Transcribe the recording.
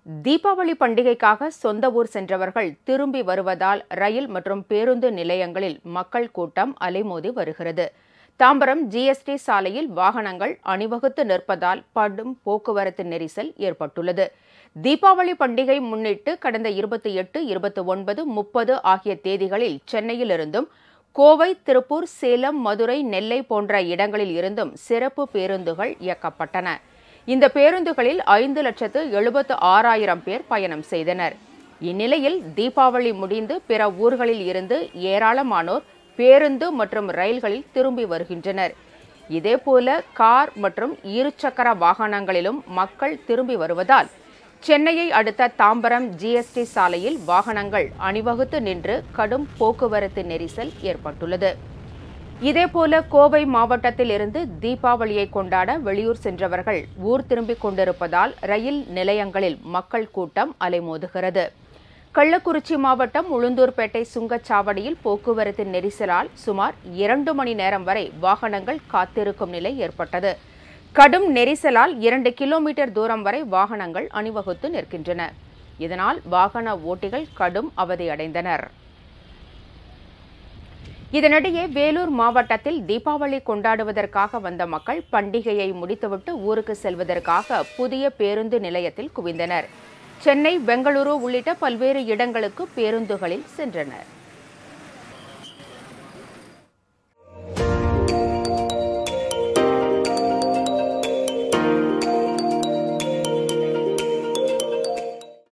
தீபாவளி பண்டிகைக்காக சொந்த ஊர் சென்றவர்கள் திரும்பி வருவதால் ரயில் மற்றும் பேருந்து நிலையங்களில் மக்கள் கூட்டம் அலைமோதி வருகிறது தாம்பரம் ஜிஎஸ்டி சாலையில் வாகனங்கள் அணிவகுத்து நிற்பதால் படும் போக்குவரத்து நெரிசல் ஏற்பட்டுள்ளது தீபாவளி பண்டிகை முன்னிட்டு கடந்த இருபத்தி எட்டு இருபத்தி ஒன்பது முப்பது ஆகிய தேதிகளில் சென்னையிலிருந்தும் கோவை திருப்பூர் சேலம் மதுரை நெல்லை போன்ற இடங்களில் இருந்தும் சிறப்பு பேருந்துகள் இயக்கப்பட்டன இந்த பேருந்துகளில் ஐந்து லட்சத்து எழுபத்து ஆறாயிரம் பேர் பயணம் செய்தனர் இந்நிலையில் தீபாவளி முடிந்து பிற ஊர்களில் இருந்து ஏராளமானோர் பேருந்து மற்றும் ரயில்களில் திரும்பி வருகின்றனர் இதேபோல கார் மற்றும் இருசக்கர வாகனங்களிலும் மக்கள் திரும்பி வருவதால் சென்னையை அடுத்த தாம்பரம் ஜிஎஸ்டி சாலையில் வாகனங்கள் அணிவகுத்து நின்று கடும் போக்குவரத்து நெரிசல் ஏற்பட்டுள்ளது இதேபோல கோவை மாவட்டத்தில் இருந்து தீபாவளியை கொண்டாட வெளியூர் சென்றவர்கள் ஊர் திரும்பிக் கொண்டிருப்பதால் ரயில் நிலையங்களில் மக்கள் கூட்டம் அலைமோதுகிறது கள்ளக்குறிச்சி மாவட்டம் உளுந்தூர்பேட்டை சுங்கச்சாவடியில் போக்குவரத்து நெரிசலால் சுமார் இரண்டு மணி நேரம் வரை வாகனங்கள் காத்திருக்கும் நிலை ஏற்பட்டது கடும் நெரிசலால் இரண்டு கிலோமீட்டர் தூரம் வரை வாகனங்கள் அணிவகுத்து நிற்கின்றன இதனால் வாகன ஓட்டிகள் கடும் அவதியடைந்தனர் இதனிடையே வேலூர் மாவட்டத்தில் தீபாவளி கொண்டாடுவதற்காக வந்த மக்கள் பண்டிகையை முடித்துவிட்டு ஊருக்கு செல்வதற்காக புதிய பேருந்து நிலையத்தில் குவிந்தனர் சென்னை பெங்களூரு உள்ளிட்ட பல்வேறு இடங்களுக்கு பேருந்துகளில் சென்றனர்